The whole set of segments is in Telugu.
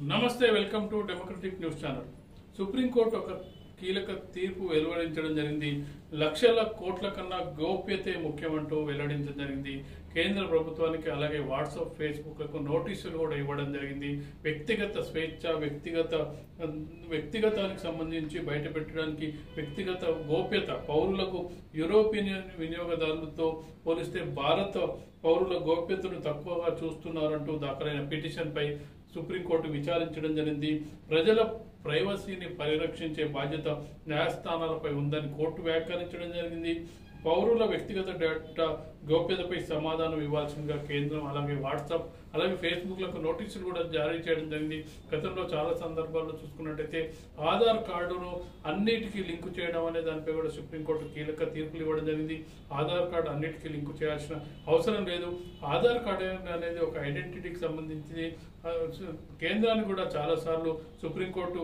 నమస్తే welcome to democratic news channel సుప్రీంకోర్టు ఒక కీలక తీర్పు వెలువడించడం జరిగింది లక్షల కోట్ల కన్నా గోప్యతే ముఖ్యమంటూ వెల్లడించడం జరిగింది కేంద్ర ప్రభుత్వానికి అలాగే వాట్సాప్ ఫేస్బుక్ లకు నోటీసులు కూడా ఇవ్వడం జరిగింది వ్యక్తిగత స్వేచ్ఛ వ్యక్తిగత వ్యక్తిగతానికి సంబంధించి బయట పెట్టడానికి వ్యక్తిగత గోప్యత పౌరులకు యూరోపియన్ వినియోగదారులతో పోలిస్తే భారత పౌరుల గోప్యతను తక్కువగా చూస్తున్నారంటూ దాఖలైన పిటిషన్ పై సుప్రీంకోర్టు విచారించడం జరిగింది ప్రజల ప్రైవసీని పరిరక్షించే బాధ్యత న్యాయస్థానాలపై ఉందని కోర్టు వ్యాఖ్యానించడం జరిగింది పౌరుల వ్యక్తిగత డేటా గోప్యతపై సమాధానం ఇవ్వాల్సిందిగా కేంద్రం అలాగే వాట్సాప్ అలాగే ఫేస్బుక్ లకు నోటీసులు కూడా జారీ చేయడం జరిగింది గతంలో చాలా సందర్భాల్లో చూసుకున్నట్టయితే ఆధార్ కార్డును అన్నిటికీ లింకు చేయడం అనే దానిపై కూడా సుప్రీంకోర్టు కీలక తీర్పులు ఇవ్వడం జరిగింది ఆధార్ కార్డు అన్నిటికీ లింకు చేయాల్సిన అవసరం లేదు ఆధార్ కార్డు అనేది ఒక ఐడెంటిటీకి సంబంధించి ఆ, కేంద్రాన్ని కూడా చాలాసార్లు సుప్రీంకోర్టు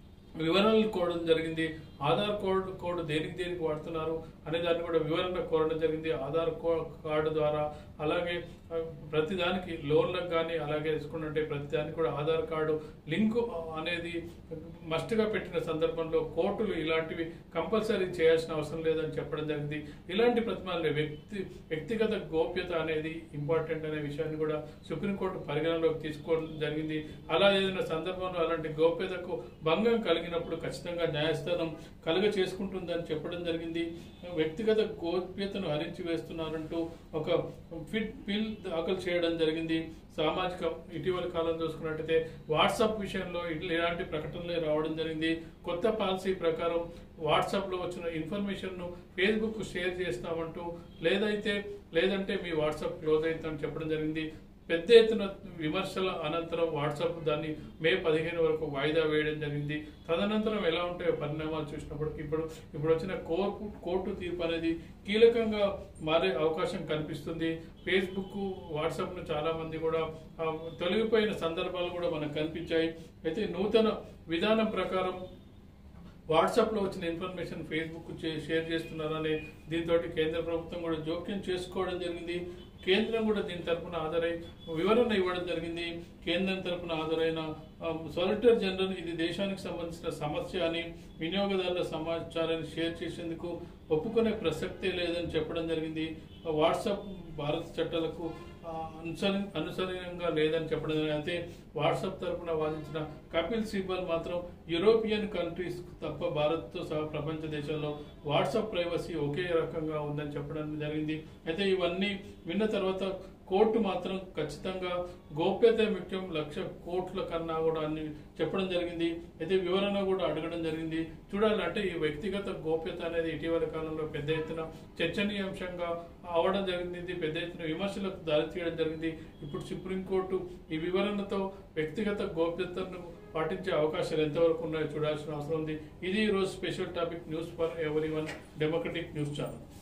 వివరణలు కోరడం జరిగింది ఆధార్ కోడ్ కోడ్ దేనికి దేనికి వాడుతున్నారు అనే దాన్ని కూడా వివరణ కోరడం జరిగింది ఆధార్ కో- కార్డు ద్వారా అలాగే ఆ, ప్రతిదానికి లోన్లకు కానీ అలాగే తీసుకున్నట్టే ప్రతిదానికి కూడా ఆధార్ కార్డు లింకు అనేది మస్ట్గా పెట్టిన సందర్భంలో కోర్టులు ఇలాంటివి కంపల్సరీ చేయాల్సిన అవసరం లేదని చెప్పడం జరిగింది ఇలాంటి ప్రతిమాలనే వ్యక్తి వ్యక్తిగత గోప్యత అనేది ఇంపార్టెంట్ అనే విషయాన్ని కూడా సుప్రీంకోర్టు పరిగణలోకి తీసుకోవడం జరిగింది అలా ఏదైనా సందర్భంలో అలాంటి గోప్యతకు భంగం కలిగినప్పుడు ఖచ్చితంగా న్యాయస్థానం కలుగ చేసుకుంటుందని చెప్పడం జరిగింది వ్యక్తిగత గోప్యతను హరించి వేస్తున్నారంటూ ఒక ఫిట్ బిల్ దాఖలు చేయడం జరిగింది సామాజిక ఇటీవల కాలం చూసుకున్నట్టయితే వాట్సాప్ విషయంలో ఇట్లా ఇలాంటి ప్రకటనలే రావడం జరిగింది కొత్త పాలసీ ప్రకారం వాట్సాప్ లో వచ్చిన ఇన్ఫర్మేషన్ ను ఫేస్బుక్ షేర్ చేస్తామంటూ లేదైతే లేదంటే మీ వాట్సాప్ క్లోజ్ అవుతుందని చెప్పడం జరిగింది పెద్ద ఎత్తున విమర్శల అనంతరం వాట్సాప్ దాన్ని మే పదిహేను వరకు వాయిదా వేయడం జరిగింది తదనంతరం ఎలా ఉంటాయో పరిణామాలు చూసినప్పుడు ఇప్పుడు ఇప్పుడు వచ్చిన కోర్టు కోర్టు తీర్పు అనేది కీలకంగా మారే అవకాశం కనిపిస్తుంది ఫేస్బుక్ వాట్సాప్ ను చాలా మంది కూడా ఆ, తొలగిపోయిన సందర్భాలు కూడా మనకు కనిపించాయి అయితే నూతన విధానం ప్రకారం వాట్సాప్ లో వచ్చిన ఇన్ఫర్మేషన్ ఫేస్బుక్ చే- షేర్ చేస్తున్నారనే దీంతో కేంద్ర ప్రభుత్వం కూడా జోక్యం చేసుకోవడం జరిగింది కేంద్రం కూడా దీని తరపున హాజరై వివరణ ఇవ్వడం జరిగింది కేంద్రం తరపున హాజరైన సాలిటర్ జనరల్ ఇది దేశానికి సంబంధించిన సమస్య అని వినియోగదారుల సమాచారాన్ని షేర్ చేసేందుకు ఒప్పుకునే ప్రసక్తే లేదని చెప్పడం జరిగింది వాట్సాప్ భారత చట్టాలకు ఆ, అనుసరి అనుసరణంగా లేదని చెప్పడం జరిగింది అయితే వాట్సాప్ తరపున వాదించిన కపిల్ సిబల్ మాత్రం యూరోపియన్ కంట్రీస్ తప్ప భారత్తో సహా ప్రపంచ దేశాల్లో వాట్సాప్ ప్రైవసీ ఒకే రకంగా ఉందని చెప్పడం జరిగింది అయితే ఇవన్నీ విన్న తర్వాత కోర్టు మాత్రం ఖచ్చితంగా గోప్యత ముఖ్యం లక్ష కోట్ల కన్నా కూడా అని చెప్పడం జరిగింది అయితే వివరణ కూడా అడగడం జరిగింది చూడాలంటే ఈ వ్యక్తిగత గోప్యత అనేది ఇటీవల కాలంలో పెద్ద ఎత్తున చర్చనీయాంశంగా అవడం జరిగింది పెద్ద ఎత్తున విమర్శలకు దారితీయడం జరిగింది ఇప్పుడు సుప్రీంకోర్టు ఈ వివరణతో వ్యక్తిగత గోప్యతను పాటించే అవకాశాలు ఎంతవరకు ఉన్నాయో చూడాల్సిన అవసరం ఉంది ఇది ఈ రోజు special topic news for everyone democratic news channel